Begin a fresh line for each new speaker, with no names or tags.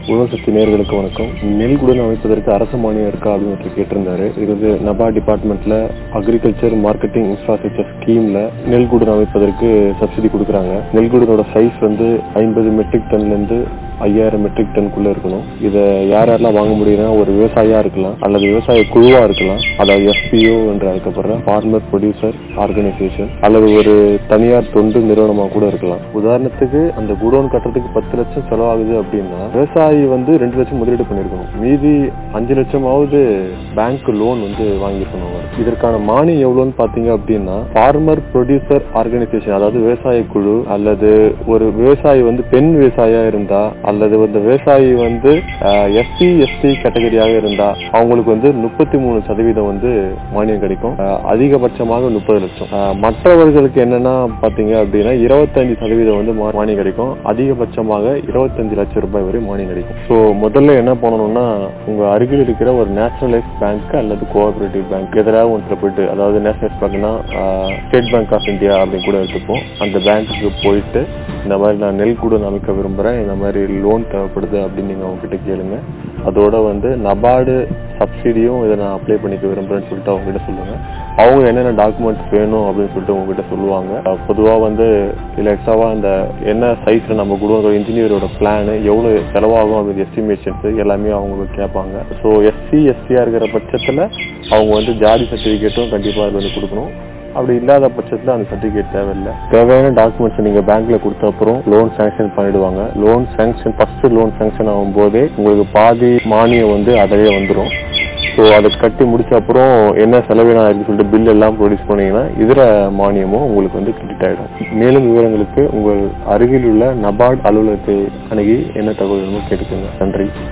உழவசக்தி நேர்களுக்கு வணக்கம் நெல் குடன் அமைப்பதற்கு அரசு மானியம் இருக்கா அப்படின்னு கேட்டிருந்தாரு இது வந்து நபா டிபார்ட்மெண்ட்ல அக்ரிகல்ச்சர் மார்க்கெட்டிங் இன்ஃப்ராஸ்ட்ரக்சர் ஸ்கீம்ல நெல் குடன் அமைப்பதற்கு சப்சிடி கொடுக்குறாங்க நெல் குடனோட சைஸ் வந்து ஐம்பது மெட்ரிக் டன்ல இருந்து ஐயாயிரம் மெட்ரிக் டன்குள்ள இருக்கணும் இதை யார் யாரெல்லாம் வாங்க முடியும்னா ஒரு விவசாயியா இருக்கலாம் அல்லது விவசாய குழுவா இருக்கலாம் அதாவது எஃபிஓ என்று அழைக்கப்படுற ஃபார்மர் ப்ரொடியூசர் ஆர்கனைசேஷன் அல்லது ஒரு தனியார் தொண்டு நிறுவனமா கூட இருக்கலாம் உதாரணத்துக்கு அந்த குடோன் கட்டுறதுக்கு பத்து லட்சம் செலவாகுது அப்படின்னா விவசாயி வந்து ரெண்டு லட்சம் முதலீடு பண்ணிருக்கணும் மீதி அஞ்சு லட்சமாவது பேங்க் லோன் வந்து வாங்கியிருக்கணும் அவர் இதற்கான மானியம் எவ்வளவுன்னு பாத்தீங்க அப்படின்னா ஃபார்மர் ப்ரொடியூசர் ஆர்கனைசேஷன் அதாவது விவசாய குழு அல்லது ஒரு விவசாயி வந்து பெண் விவசாயியா இருந்தா அல்லது வந்து விவசாயி வந்து எஸ்சி எஸ்டி கேட்டகரியாக இருந்தா அவங்களுக்கு வந்து முப்பத்தி மூணு சதவீதம் வந்து மானியம் கிடைக்கும் அஹ், அதிகபட்சமாக முப்பது லட்சம் அஹ், மற்றவர்களுக்கு என்னன்னா பாத்தீங்க அப்படின்னா இருபத்தஞ்சு சதவீதம் வந்து மா- மானியம் கிடைக்கும் அதிகபட்சமாக இருபத்தஞ்சு லட்சம் ரூபாய் வரை மானியம் கிடைக்கும் ஸோ முதல்ல என்ன பண்ணணும்னா உங்க அருகில் இருக்கிற ஒரு நேஷனலைஸ் பேங்க் அல்லது கோஆபரேட்டிவ் பேங்க் எதிராக ஒன்றில் போயிட்டு அதாவது நேஷனலைஸ் பேங்க்னா ஸ்டேட் பேங்க் ஆஃப் இந்தியா அப்படின்னு கூட எடுத்துப்போம் அந்த பேங்க்குக்கு போயிட்டு இந்த மாதிரி நான் நெல் கூடன் அமைக்க விரும்புறேன் இந்த மாதிரி லோன் தேவைப்படுது அப்படின்னு நீங்க அவங்க கிட்ட கேளுங்க அதோட வந்து நபார்டு சப்சிடியும் இதை நான் அப்ளை பண்ணிக்க விரும்புறேன்னு சொல்லிட்டு அவங்க கிட்ட சொல்லுங்க அவங்க என்னென்ன டாக்குமெண்ட்ஸ் வேணும் அப்படின்னு சொல்லிட்டு உங்ககிட்ட சொல்லுவாங்க அஹ் பொதுவா வந்து இல்ல எக்ஸ்ட்ராவா அந்த என்ன சைஸ்ல நம்ம கொடுவோம் இன்ஜினியரோட பிளான் எவ்வளவு செலவாகும் அப்படின்னு எஸ்டிமேஷன்ஸ் எல்லாமே அவங்க கேட்பாங்க ஸோ எஸ்சி எஸ்சியா இருக்கிற பட்சத்துல அவங்க வந்து ஜாதி சர்டிபிகேட்டும் கண்டிப்பா அதுல வந்து கொடுக்கணும் அப்படி இல்லாத பட்சத்துல அந்த சர்டிபிகேட் தேவையில்லை தேவையான டாக்குமெண்ட்ஸ் நீங்க பேங்க்ல கொடுத்த அப்புறம் லோன் சாங்ஷன் பண்ணிடுவாங்க loan sanction first loan sanction ஆகும் போதே உங்களுக்கு பாதி மானியம் வந்து அதிலே வந்துடும் ஸோ அதை கட்டி முடிச்ச அப்புறம் என்ன செலவினா இருக்குன்னு சொல்லிட்டு பில் எல்லாம் ப்ரொடியூஸ் பண்ணீங்கன்னா இதர மானியமும் உங்களுக்கு வந்து கிரெடிட் ஆயிடும் மேலும் விவரங்களுக்கு உங்கள் அருகில் உள்ள நபார்ட் அலுவலகத்தை அணுகி என்ன தகவல் வேணுமோ கேட்டுக்கோங்க நன்றி